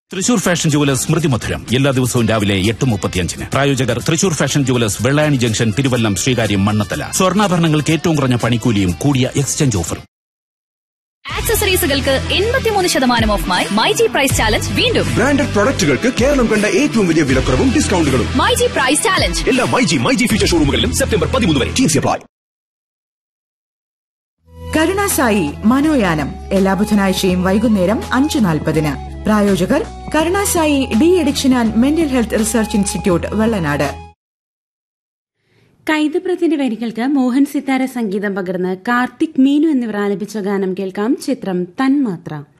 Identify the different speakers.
Speaker 1: Thrissur fashion jewellers സ്മൃതി മധുരം എല്ലാ ദിവസവും രാവിലെ എട്ട് മുപ്പത്തിയഞ്ചിന് പ്രായോജകർ Thrissur fashion jewellers Vellayani junction Thiruvallam Sreekaryam Mannanthala സ്വർണ്ണാഭരണങ്ങൾക്ക് ഏറ്റവും കുറഞ്ഞ പണിക്കൂലിയും കൂടിയ എക്സ്ചേഞ്ച് ഓഫറും
Speaker 2: ആക്സസറീസുകൾക്ക് എൺപത്തിമൂന്ന് ശതമാനം ഓഫുമായി മൈജി പ്രൈസ് ചാലഞ്ച് വീണ്ടും
Speaker 3: ബ്രാൻഡഡ് പ്രൊഡക്റ്റുകൾക്ക് കേരളം കണ്ട ഏറ്റവും വലിയ വിലക്കുറവും ഡിസ്കൗണ്ടുകളും
Speaker 2: മൈജി പ്രൈസ് ചാലഞ്ച്
Speaker 3: എല്ലാ മൈജി മൈജി ഫ്യൂച്ചർ ഷോറൂമുകളിലും സെപ്റ്റംബർ പതിമൂന്ന് വരെ ടീംസി അപ്ലൈ
Speaker 4: കരുണാസായി മനോയാനം എല്ലാ ബുധനാഴ്ചയും വൈകുന്നേരം അഞ്ച് നാൽപ്പതിന് പ്രായോജകർ Karunasai de addiction and mental health research institute Vellanad
Speaker 5: കൈതപ്രത്തിന്റെ വരികൾക്ക് മോഹൻ സിത്താര സംഗീതം പകർന്ന് കാർത്തിക് മീനു എന്നിവർ ആലപിച്ച ഗാനം കേൾക്കാം ചിത്രം തന്മാത്ര